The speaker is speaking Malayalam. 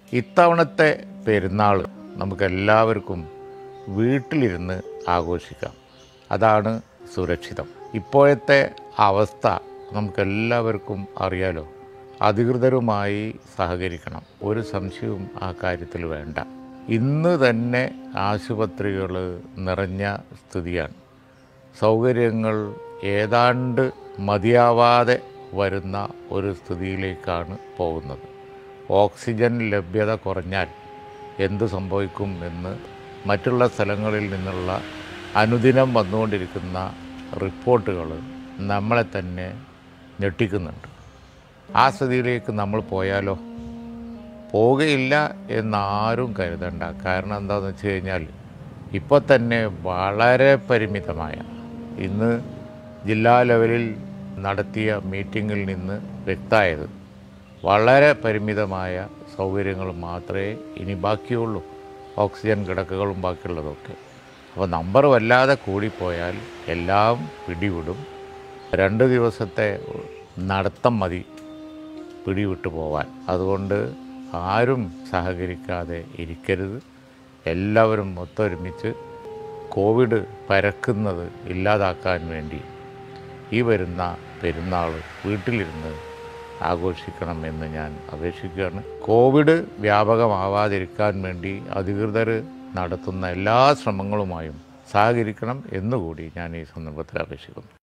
ഇത്തവണത്തെ പെരുന്നാൾ നമുക്കെല്ലാവർക്കും വീട്ടിലിരുന്ന് ആഘോഷിക്കാം അതാണ് സുരക്ഷിതം ഇപ്പോഴത്തെ അവസ്ഥ നമുക്കെല്ലാവർക്കും അറിയാലോ അധികൃതരുമായി സഹകരിക്കണം ഒരു സംശയവും ആ കാര്യത്തിൽ വേണ്ട ഇന്ന് തന്നെ ആശുപത്രികൾ നിറഞ്ഞ സ്ഥിതിയാണ് സൗകര്യങ്ങൾ ഏതാണ്ട് മതിയാവാതെ വരുന്ന ഒരു സ്ഥിതിയിലേക്കാണ് പോകുന്നത് ഓക്സിജൻ ലഭ്യത കുറഞ്ഞാൽ എന്ത് സംഭവിക്കും എന്ന് മറ്റുള്ള സ്ഥലങ്ങളിൽ നിന്നുള്ള അനുദിനം വന്നുകൊണ്ടിരിക്കുന്ന റിപ്പോർട്ടുകൾ നമ്മളെ തന്നെ ഞെട്ടിക്കുന്നുണ്ട് ആ സ്ഥിതിയിലേക്ക് നമ്മൾ പോയാലോ പോവുകയില്ല എന്നാരും കരുതണ്ട കാരണം എന്താണെന്ന് വെച്ച് കഴിഞ്ഞാൽ ഇപ്പോൾ തന്നെ വളരെ പരിമിതമായ ഇന്ന് ജില്ലാ ലെവലിൽ നടത്തിയ മീറ്റിങ്ങിൽ നിന്ന് വ്യക്തമായത് വളരെ പരിമിതമായ സൗകര്യങ്ങൾ മാത്രമേ ഇനി ബാക്കിയുള്ളൂ ഓക്സിജൻ കിടക്കകളും ബാക്കിയുള്ളതൊക്കെ അപ്പോൾ നമ്പർ വല്ലാതെ കൂടിപ്പോയാൽ എല്ലാം പിടിവിടും രണ്ട് ദിവസത്തെ നടത്തം മതി പിടിവിട്ടു പോവാൻ അതുകൊണ്ട് ആരും സഹകരിക്കാതെ ഇരിക്കരുത് എല്ലാവരും ഒത്തൊരുമിച്ച് കോവിഡ് പരക്കുന്നത് ഇല്ലാതാക്കാൻ വേണ്ടി ഈ വരുന്ന പെരുന്നാൾ വീട്ടിലിരുന്ന് ആഘോഷിക്കണമെന്ന് ഞാൻ അപേക്ഷിക്കുകയാണ് കോവിഡ് വ്യാപകമാവാതിരിക്കാൻ വേണ്ടി അധികൃതർ നടത്തുന്ന എല്ലാ ശ്രമങ്ങളുമായും സഹകരിക്കണം എന്നുകൂടി ഞാൻ ഈ സന്ദർഭത്തിൽ അപേക്ഷിക്കുന്നു